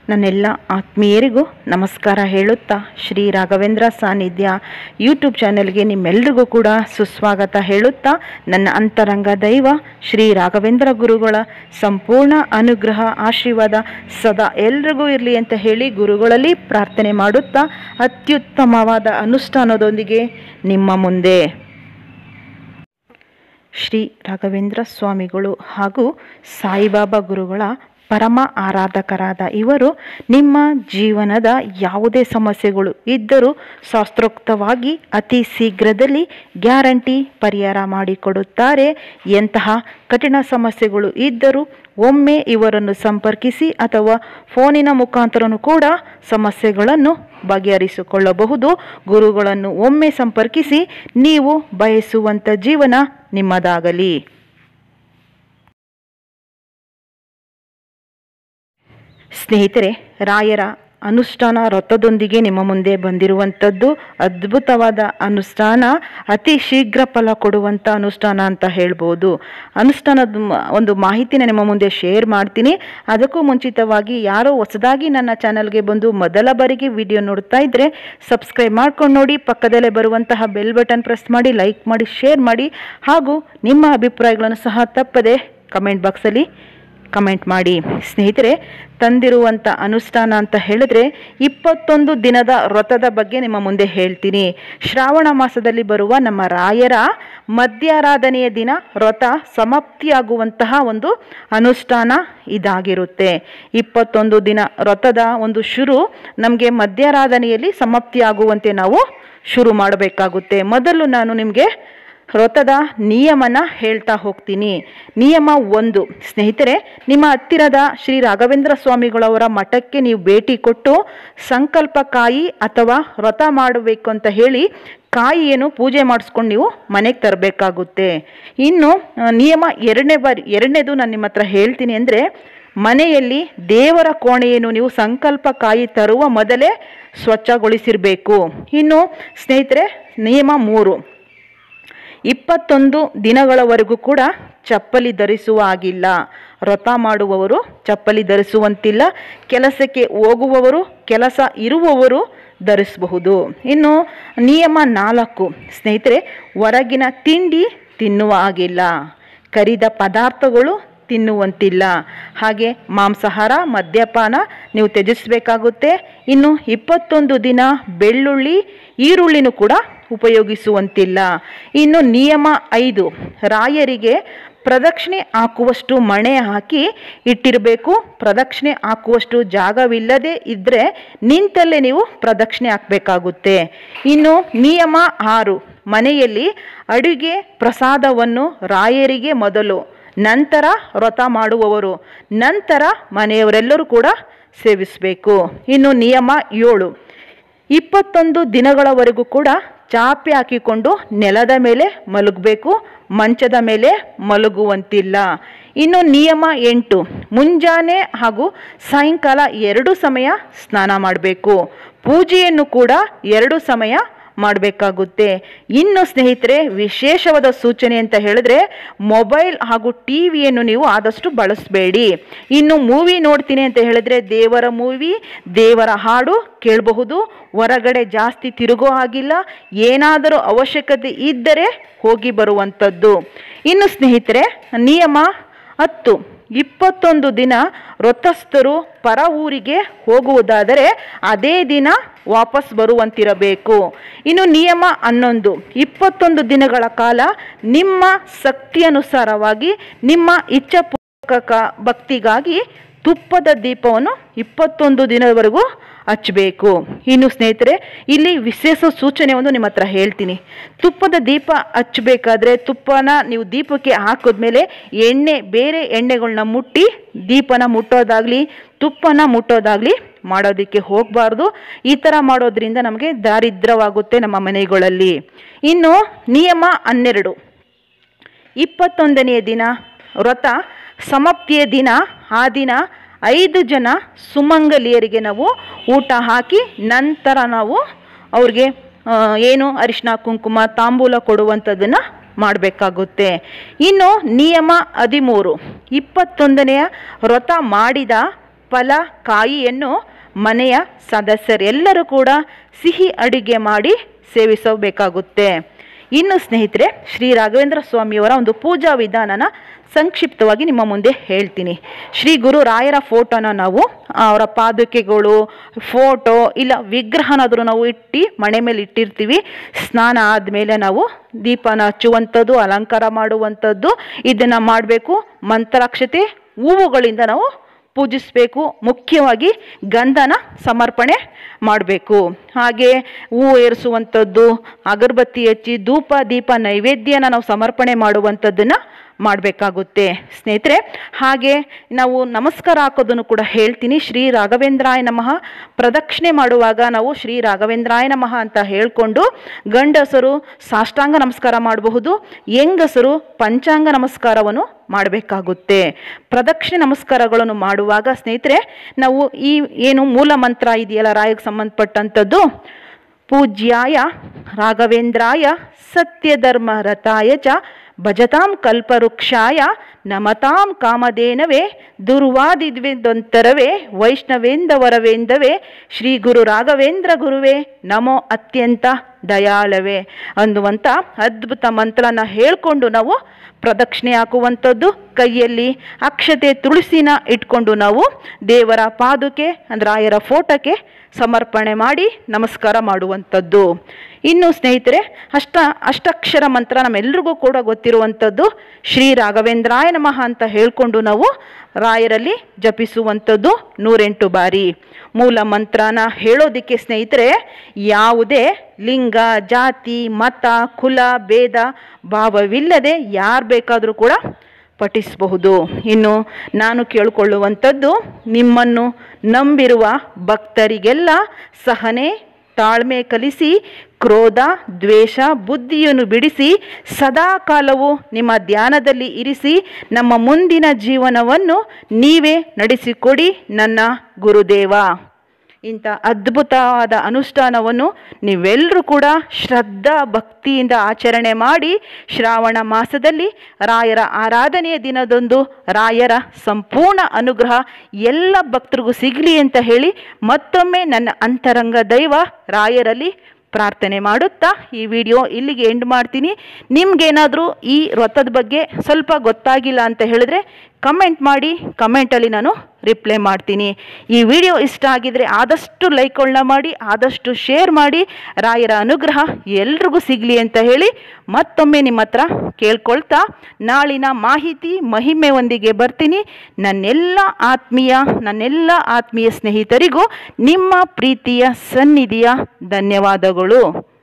ನನ್ನೆಲ್ಲ ಆತ್ಮೀಯರಿಗೂ ನಮಸ್ಕಾರ ಹೇಳುತ್ತಾ ಶ್ರೀ ರಾಘವೇಂದ್ರ ಸಾನ್ನಿಧ್ಯ ಯೂಟ್ಯೂಬ್ ಚಾನೆಲ್ಗೆ ನಿಮ್ಮೆಲ್ರಿಗೂ ಕೂಡ ಸುಸ್ವಾಗತ ಹೇಳುತ್ತಾ ನನ್ನ ಅಂತರಂಗ ದೈವ ಶ್ರೀ ರಾಘವೇಂದ್ರ ಗುರುಗಳ ಸಂಪೂರ್ಣ ಅನುಗ್ರಹ ಆಶೀರ್ವಾದ ಸದಾ ಎಲ್ರಿಗೂ ಇರಲಿ ಅಂತ ಹೇಳಿ ಗುರುಗಳಲ್ಲಿ ಪ್ರಾರ್ಥನೆ ಮಾಡುತ್ತಾ ಅತ್ಯುತ್ತಮವಾದ ಅನುಷ್ಠಾನದೊಂದಿಗೆ ನಿಮ್ಮ ಮುಂದೆ ಶ್ರೀ ರಾಘವೇಂದ್ರ ಸ್ವಾಮಿಗಳು ಹಾಗೂ ಸಾಯಿಬಾಬಾ ಗುರುಗಳ ಪರಮ ಆರಾಧಕರಾದ ಇವರು ನಿಮ್ಮ ಜೀವನದ ಯಾವುದೇ ಸಮಸ್ಯೆಗಳು ಇದ್ದರೂ ಶಾಸ್ತ್ರೋಕ್ತವಾಗಿ ಅತಿ ಶೀಘ್ರದಲ್ಲಿ ಗ್ಯಾರಂಟಿ ಪರಿಹಾರ ಮಾಡಿಕೊಡುತ್ತಾರೆ ಎಂತಹ ಕಠಿಣ ಸಮಸ್ಯೆಗಳು ಇದ್ದರೂ ಒಮ್ಮೆ ಇವರನ್ನು ಸಂಪರ್ಕಿಸಿ ಅಥವಾ ಫೋನಿನ ಮುಖಾಂತರನೂ ಕೂಡ ಸಮಸ್ಯೆಗಳನ್ನು ಬಗೆಹರಿಸಿಕೊಳ್ಳಬಹುದು ಗುರುಗಳನ್ನು ಒಮ್ಮೆ ಸಂಪರ್ಕಿಸಿ ನೀವು ಬಯಸುವಂಥ ಜೀವನ ನಿಮ್ಮದಾಗಲಿ ಸ್ನೇಹಿತರೆ ರಾಯರ ಅನುಷ್ಠಾನ ವ್ರತದೊಂದಿಗೆ ನಿಮ್ಮ ಮುಂದೆ ಬಂದಿರುವಂಥದ್ದು ಅದ್ಭುತವಾದ ಅನುಷ್ಠಾನ ಅತಿ ಶೀಘ್ರ ಫಲ ಕೊಡುವಂಥ ಅನುಷ್ಠಾನ ಅಂತ ಹೇಳ್ಬೋದು ಅನುಷ್ಠಾನದ ಮ- ಒಂದು ಮಾಹಿತಿನ ನಿಮ್ಮ ಮುಂದೆ ಶೇರ್ ಮಾಡ್ತೀನಿ ಅದಕ್ಕೂ ಮುಂಚಿತವಾಗಿ ಯಾರೋ ಹೊಸದಾಗಿ ನನ್ನ ಚಾನಲ್ಗೆ ಬಂದು ಮೊದಲ ಬಾರಿಗೆ ವಿಡಿಯೋ ನೋಡ್ತಾ ಇದ್ದರೆ ಸಬ್ಸ್ಕ್ರೈಬ್ ಮಾಡ್ಕೊಂಡು ನೋಡಿ ಪಕ್ಕದಲ್ಲೇ ಬರುವಂತಹ ಬೆಲ್ ಬಟನ್ ಪ್ರೆಸ್ ಮಾಡಿ ಲೈಕ್ ಮಾಡಿ ಶೇರ್ ಮಾಡಿ ಹಾಗೂ ನಿಮ್ಮ ಅಭಿಪ್ರಾಯಗಳನ್ನು ಸಹ ತಪ್ಪದೆ ಕಮೆಂಟ್ ಬಾಕ್ಸಲ್ಲಿ ಕಮೆಂಟ್ ಮಾಡಿ ಸ್ನೇಹಿತರೆ ತಂದಿರುವಂಥ ಅನುಷ್ಠಾನ ಅಂತ ಹೇಳಿದ್ರೆ ಇಪ್ಪತ್ತೊಂದು ದಿನದ ವ್ರತದ ಬಗ್ಗೆ ನಿಮ್ಮ ಮುಂದೆ ಹೇಳ್ತೀನಿ ಶ್ರಾವಣ ಮಾಸದಲ್ಲಿ ಬರುವ ನಮ್ಮ ರಾಯರ ಮಧ್ಯಾರಾಧನೆಯ ದಿನ ವ್ರತ ಸಮಾಪ್ತಿಯಾಗುವಂತಹ ಒಂದು ಅನುಷ್ಠಾನ ಇದಾಗಿರುತ್ತೆ ಇಪ್ಪತ್ತೊಂದು ದಿನ ವ್ರತದ ಒಂದು ಶುರು ನಮಗೆ ಮಧ್ಯಾರಾಧನೆಯಲ್ಲಿ ಸಮಾಪ್ತಿಯಾಗುವಂತೆ ನಾವು ಶುರು ಮಾಡಬೇಕಾಗುತ್ತೆ ಮೊದಲು ನಾನು ನಿಮಗೆ ವ್ರತದ ನಿಯಮನ ಹೇಳ್ತಾ ಹೋಗ್ತೀನಿ ನಿಯಮ ಒಂದು ಸ್ನೇಹಿತರೆ ನಿಮ್ಮ ಹತ್ತಿರದ ಶ್ರೀ ರಾಘವೇಂದ್ರ ಸ್ವಾಮಿಗಳವರ ಮಠಕ್ಕೆ ನೀವು ಭೇಟಿ ಕೊಟ್ಟು ಸಂಕಲ್ಪ ಕಾಯಿ ಅಥವಾ ವ್ರತ ಮಾಡಬೇಕು ಅಂತ ಹೇಳಿ ಕಾಯಿಯನ್ನು ಪೂಜೆ ಮಾಡಿಸ್ಕೊಂಡು ನೀವು ಮನೆಗೆ ತರಬೇಕಾಗುತ್ತೆ ಇನ್ನು ಆ, ನಿಯಮ ಎರಡನೇ ಬಾರಿ ಎರಡನೇದು ನಾನು ನಿಮ್ಮ ಹತ್ರ ಹೇಳ್ತೀನಿ ಅಂದರೆ ಮನೆಯಲ್ಲಿ ದೇವರ ಕೋಣೆಯನ್ನು ನೀವು ಸಂಕಲ್ಪ ಕಾಯಿ ತರುವ ಮೊದಲೇ ಸ್ವಚ್ಛಗೊಳಿಸಿರಬೇಕು ಇನ್ನು ಸ್ನೇಹಿತರೆ ನಿಯಮ ಮೂರು ಇಪ್ಪತ್ತೊಂದು ದಿನಗಳವರೆಗೂ ಕೂಡ ಚಪ್ಪಲಿ ಧರಿಸುವ ಹಾಗಿಲ್ಲ ವ್ರತ ಮಾಡುವವರು ಚಪ್ಪಲಿ ಧರಿಸುವಂತಿಲ್ಲ ಕೆಲಸಕ್ಕೆ ಹೋಗುವವರು ಕೆಲಸ ಇರುವವರು ಧರಿಸಬಹುದು ಇನ್ನು ನಿಯಮ ನಾಲ್ಕು ಸ್ನೇಹಿತರೆ ಹೊರಗಿನ ತಿಂಡಿ ತಿನ್ನುವ ಹಾಗಿಲ್ಲ ಕರಿದ ಪದಾರ್ಥಗಳು ತಿನ್ನುವಂತಿಲ್ಲ ಹಾಗೆ ಮಾಂಸಾಹಾರ ಮದ್ಯಪಾನ ನೀವು ತ್ಯಜಿಸಬೇಕಾಗುತ್ತೆ ಇನ್ನು ಇಪ್ಪತ್ತೊಂದು ದಿನ ಬೆಳ್ಳುಳ್ಳಿ ಈರುಳ್ಳಿನೂ ಕೂಡ ಉಪಯೋಗಿಸುವಂತಿಲ್ಲ ಇನ್ನು ನಿಯಮ ಐದು ರಾಯರಿಗೆ ಪ್ರದಕ್ಷಿಣೆ ಹಾಕುವಷ್ಟು ಮಣೆ ಹಾಕಿ ಇಟ್ಟಿರಬೇಕು ಪ್ರದಕ್ಷಿಣೆ ಹಾಕುವಷ್ಟು ಜಾಗವಿಲ್ಲದೆ ಇದ್ದರೆ ನಿಂತಲ್ಲೇ ನೀವು ಪ್ರದಕ್ಷಿಣೆ ಹಾಕಬೇಕಾಗುತ್ತೆ ಇನ್ನು ನಿಯಮ ಆರು ಮನೆಯಲ್ಲಿ ಅಡುಗೆ ಪ್ರಸಾದವನ್ನು ರಾಯರಿಗೆ ಮೊದಲು ನಂತರ ವ್ರತ ಮಾಡುವವರು ನಂತರ ಮನೆಯವರೆಲ್ಲರೂ ಕೂಡ ಸೇವಿಸಬೇಕು ಇನ್ನು ನಿಯಮ ಏಳು ಇಪ್ಪತ್ತೊಂದು ದಿನಗಳವರೆಗೂ ಕೂಡ ಚಾಪೆ ಹಾಕಿಕೊಂಡು ನೆಲದ ಮೇಲೆ ಮಲಗಬೇಕು ಮಂಚದ ಮೇಲೆ ಮಲಗುವಂತಿಲ್ಲ ಇನ್ನು ನಿಯಮ ಎಂಟು ಮುಂಜಾನೆ ಹಾಗೂ ಸಾಯಂಕಾಲ ಎರಡು ಸಮಯ ಸ್ನಾನ ಮಾಡಬೇಕು ಪೂಜೆಯನ್ನು ಕೂಡ ಎರಡು ಸಮಯ ಮಾಡಬೇಕಾಗುತ್ತೆ ಇನ್ನು ಸ್ನೇಹಿತರೆ ವಿಶೇಷವಾದ ಸೂಚನೆ ಅಂತ ಹೇಳಿದ್ರೆ ಮೊಬೈಲ್ ಹಾಗೂ ಟಿ ವಿಯನ್ನು ನೀವು ಆದಷ್ಟು ಬಳಸಬೇಡಿ ಇನ್ನು ಮೂವಿ ನೋಡ್ತೀನಿ ಅಂತ ಹೇಳಿದ್ರೆ ದೇವರ ಮೂವಿ ದೇವರ ಹಾಡು ಕೇಳಬಹುದು ಹೊರಗಡೆ ಜಾಸ್ತಿ ತಿರುಗೋ ಹಾಗಿಲ್ಲ ಏನಾದರೂ ಅವಶ್ಯಕತೆ ಇದ್ದರೆ ಹೋಗಿ ಬರುವಂಥದ್ದು ಇನ್ನು ಸ್ನೇಹಿತರೆ ನಿಯಮ ಹತ್ತು ಇಪ್ಪತ್ತೊಂದು ದಿನ ವ್ರತಸ್ಥರು ಪರ ಊರಿಗೆ ಹೋಗುವುದಾದರೆ ಅದೇ ದಿನ ವಾಪಸ್ ಬರುವಂತಿರಬೇಕು ಇನ್ನು ನಿಯಮ ಹನ್ನೊಂದು ಇಪ್ಪತ್ತೊಂದು ದಿನಗಳ ಕಾಲ ನಿಮ್ಮ ಶಕ್ತಿಯನುಸಾರವಾಗಿ ನಿಮ್ಮ ಇಚ್ಛಾಪೂರ್ವಕ ಭಕ್ತಿಗಾಗಿ ತುಪ್ಪದ ದೀಪವನ್ನು ಇಪ್ಪತ್ತೊಂದು ದಿನದವರೆಗೂ ಹಚ್ಚಬೇಕು ಇನ್ನು ಸ್ನೇಹಿತರೆ ಇಲ್ಲಿ ವಿಶೇಷ ಸೂಚನೆ ಒಂದು ನಿಮ್ಮ ಹತ್ರ ಹೇಳ್ತೀನಿ ತುಪ್ಪದ ದೀಪ ಹಚ್ಚಬೇಕಾದ್ರೆ ತುಪ್ಪನ ನೀವು ದೀಪಕ್ಕೆ ಹಾಕಿದ್ಮೇಲೆ ಎಣ್ಣೆ ಬೇರೆ ಎಣ್ಣೆಗಳನ್ನ ಮುಟ್ಟಿ ದೀಪನ ಮುಟ್ಟೋದಾಗಲಿ ತುಪ್ಪನ ಮುಟ್ಟೋದಾಗಲಿ ಮಾಡೋದಕ್ಕೆ ಹೋಗಬಾರ್ದು ಈ ಥರ ಮಾಡೋದ್ರಿಂದ ನಮಗೆ ದಾರಿದ್ರ್ಯವಾಗುತ್ತೆ ನಮ್ಮ ಮನೆಗಳಲ್ಲಿ ಇನ್ನು ನಿಯಮ ಹನ್ನೆರಡು ಇಪ್ಪತ್ತೊಂದನೆಯ ದಿನ ವ್ರತ ಸಮಾಪ್ತಿಯ ದಿನ ಆ ದಿನ ಐದು ಜನ ಸುಮಂಗಲಿಯರಿಗೆ ನಾವು ಊಟ ಹಾಕಿ ನಂತರ ನಾವು ಅವ್ರಿಗೆ ಆ, ಏನು ಅರಿಶಿನ ಕುಂಕುಮ ತಾಂಬೂಲ ಕೊಡುವಂಥದ್ದನ್ನು ಮಾಡಬೇಕಾಗುತ್ತೆ ಇನ್ನು ನಿಯಮ ಹದಿಮೂರು ಇಪ್ಪತ್ತೊಂದನೆಯ ವ್ರತ ಮಾಡಿದ ಫಲ ಕಾಯಿಯನ್ನು ಮನೆಯ ಸದಸ್ಯರೆಲ್ಲರೂ ಕೂಡ ಸಿಹಿ ಅಡಿಗೆ ಮಾಡಿ ಸೇವಿಸಬೇಕಾಗುತ್ತೆ ಇನ್ನು ಸ್ನೇಹಿತರೆ ಶ್ರೀ ರಾಘವೇಂದ್ರ ಸ್ವಾಮಿಯವರ ಒಂದು ಪೂಜಾ ವಿಧಾನನ ಸಂಕ್ಷಿಪ್ತವಾಗಿ ನಿಮ್ಮ ಮುಂದೆ ಹೇಳ್ತೀನಿ ಶ್ರೀ ಗುರು ರಾಯರ ಫೋಟೋನ ನಾವು ಅವರ ಪಾದುಕೆಗಳು ಫೋಟೋ ಇಲ್ಲ ವಿಗ್ರಹನಾದರೂ ನಾವು ಇಟ್ಟು ಮಣೆ ಮೇಲೆ ಇಟ್ಟಿರ್ತೀವಿ ಸ್ನಾನ ಆದಮೇಲೆ ನಾವು ದೀಪನ ಹಚ್ಚುವಂಥದ್ದು ಅಲಂಕಾರ ಮಾಡುವಂಥದ್ದು ಇದನ್ನು ಮಾಡಬೇಕು ಮಂತ್ರಾಕ್ಷತೆ ಹೂವುಗಳಿಂದ ನಾವು ಪೂಜಿಸಬೇಕು ಮುಖ್ಯವಾಗಿ ಗಂಧನ ಸಮರ್ಪಣೆ ಮಾಡಬೇಕು ಹಾಗೆ ಹೂವು ಏರಿಸುವಂಥದ್ದು ಅಗರಬತ್ತಿ ಹಚ್ಚಿ ಧೂಪ ದೀಪ ನೈವೇದ್ಯನ ನಾವು ಸಮರ್ಪಣೆ ಮಾಡುವಂಥದ್ದನ್ನು ಮಾಡಬೇಕಾಗುತ್ತೆ ಸ್ನೇಹಿತರೆ ಹಾಗೆ ನಾವು ನಮಸ್ಕಾರ ಹಾಕೋದನ್ನು ಕೂಡ ಹೇಳ್ತೀನಿ ಶ್ರೀ ರಾಘವೇಂದ್ರಾಯ ನಮಃ ಪ್ರದಕ್ಷಿಣೆ ಮಾಡುವಾಗ ನಾವು ಶ್ರೀ ರಾಘವೇಂದ್ರಾಯ ನಮಃ ಅಂತ ಹೇಳಿಕೊಂಡು ಗಂಡಸರು ಸಾಷ್ಟಾಂಗ ನಮಸ್ಕಾರ ಮಾಡಬಹುದು ಹೆಂಗಸರು ಪಂಚಾಂಗ ನಮಸ್ಕಾರವನ್ನು ಮಾಡಬೇಕಾಗುತ್ತೆ ಪ್ರದಕ್ಷಿಣೆ ನಮಸ್ಕಾರಗಳನ್ನು ಮಾಡುವಾಗ ಸ್ನೇಹಿತರೆ ನಾವು ಈ ಏನು ಮೂಲ ಮಂತ್ರ ಇದೆಯಲ್ಲ ರಾಯಕ್ಕೆ ಸಂಬಂಧಪಟ್ಟಂಥದ್ದು ಪೂಜ್ಯಾಯ ರಾಘವೇಂದ್ರಾಯ ಸತ್ಯಧರ್ಮ ರಥಾಯ ಚ ಭಜತಾಂ ಕಲ್ಪವೃಕ್ಷಾಯ ನಮತಾಂ ಕಾಮಧೇನವೇ ದುರ್ವಾದಿದ್ವಿದೊಂತರವೇ ವೈಷ್ಣವೇಂದವರವೇಂದವೇ ಶ್ರೀ ಗುರು ರಾಘವೇಂದ್ರ ಗುರುವೇ ನಮೋ ಅತ್ಯಂತ ದಯಾಳವೇ ಅನ್ನುವಂಥ ಅದ್ಭುತ ಮಂತ್ರನ ಹೇಳ್ಕೊಂಡು ನಾವು ಪ್ರದಕ್ಷಿಣೆ ಹಾಕುವಂಥದ್ದು ಕೈಯಲ್ಲಿ ಅಕ್ಷತೆ ತುಳಸಿನ ಇಟ್ಕೊಂಡು ನಾವು ದೇವರ ಪಾದುಕೆ ಅಂದ್ರೆ ರಾಯರ ಫೋಟೋಕ್ಕೆ ಸಮರ್ಪಣೆ ಮಾಡಿ ನಮಸ್ಕಾರ ಮಾಡುವಂಥದ್ದು ಇನ್ನು ಸ್ನೇಹಿತರೆ ಅಷ್ಟ ಅಷ್ಟಾಕ್ಷರ ಮಂತ್ರ ನಮ್ಮೆಲ್ರಿಗೂ ಕೂಡ ಗೊತ್ತಿರುವಂಥದ್ದು ಶ್ರೀ ರಾಘವೇಂದ್ರಾಯ ನಮಃ ಅಂತ ಹೇಳ್ಕೊಂಡು ನಾವು ರಾಯರಲ್ಲಿ ಜಪಿಸುವಂಥದ್ದು ನೂರೆಂಟು ಬಾರಿ ಮೂಲ ಮಂತ್ರನ ಹೇಳೋದಕ್ಕೆ ಸ್ನೇಹಿತರೆ ಯಾವುದೇ ಲಿಂಗ ಜಾತಿ ಮತ ಕುಲ ಭೇದ ಭಾವವಿಲ್ಲದೆ ಯಾರು ಬೇಕಾದರೂ ಕೂಡ ಪಠಿಸಬಹುದು ಇನ್ನು ನಾನು ಕೇಳಿಕೊಳ್ಳುವಂಥದ್ದು ನಿಮ್ಮನ್ನು ನಂಬಿರುವ ಭಕ್ತರಿಗೆಲ್ಲ ಸಹನೆ ತಾಳ್ಮೆ ಕಲಿಸಿ ಕ್ರೋಧ ದ್ವೇಷ ಬುದ್ಧಿಯನ್ನು ಬಿಡಿಸಿ ಸದಾ ಕಾಲವು ನಿಮ್ಮ ಧ್ಯಾನದಲ್ಲಿ ಇರಿಸಿ ನಮ್ಮ ಮುಂದಿನ ಜೀವನವನ್ನು ನೀವೇ ನಡೆಸಿಕೊಡಿ ನನ್ನ ಗುರುದೇವ ಇಂಥ ಅದ್ಭುತವಾದ ಅನುಷ್ಠಾನವನ್ನು ನೀವೆಲ್ಲರೂ ಕೂಡ ಶ್ರದ್ಧಾ ಭಕ್ತಿಯಿಂದ ಆಚರಣೆ ಮಾಡಿ ಶ್ರಾವಣ ಮಾಸದಲ್ಲಿ ರಾಯರ ಆರಾಧನೆಯ ದಿನದಂದು ರಾಯರ ಸಂಪೂರ್ಣ ಅನುಗ್ರಹ ಎಲ್ಲ ಭಕ್ತರಿಗೂ ಸಿಗಲಿ ಅಂತ ಹೇಳಿ ಮತ್ತೊಮ್ಮೆ ನನ್ನ ಅಂತರಂಗ ದೈವ ರಾಯರಲ್ಲಿ ಪ್ರಾರ್ಥನೆ ಮಾಡುತ್ತಾ ಈ ವಿಡಿಯೋ ಇಲ್ಲಿಗೆ ಎಂಡ್ ಮಾಡ್ತೀನಿ ನಿಮ್ಗೇನಾದರೂ ಈ ವ್ರತದ ಬಗ್ಗೆ ಸ್ವಲ್ಪ ಗೊತ್ತಾಗಿಲ್ಲ ಅಂತ ಹೇಳಿದ್ರೆ ಕಮೆಂಟ್ ಮಾಡಿ ಕಮೆಂಟಲ್ಲಿ ನಾನು ರಿಪ್ಲೈ ಮಾಡ್ತೀನಿ ಈ ವಿಡಿಯೋ ಇಷ್ಟ ಆಗಿದ್ರೆ ಆದಷ್ಟು ಲೈಕ್ಗಳನ್ನ ಮಾಡಿ ಆದಷ್ಟು ಶೇರ್ ಮಾಡಿ ರಾಯರ ಅನುಗ್ರಹ ಎಲ್ರಿಗೂ ಸಿಗಲಿ ಅಂತ ಹೇಳಿ ಮತ್ತೊಮ್ಮೆ ನಿಮ್ಮ ಹತ್ರ ಕೇಳ್ಕೊಳ್ತಾ ನಾಳಿನ ಮಾಹಿತಿ ಮಹಿಮೆಯೊಂದಿಗೆ ಬರ್ತೀನಿ ನನ್ನೆಲ್ಲ ಆತ್ಮೀಯ ನನ್ನೆಲ್ಲ ಆತ್ಮೀಯ ಸ್ನೇಹಿತರಿಗೂ ನಿಮ್ಮ ಪ್ರೀತಿಯ ಸನ್ನಿಧಿಯ ಧನ್ಯವಾದಗಳು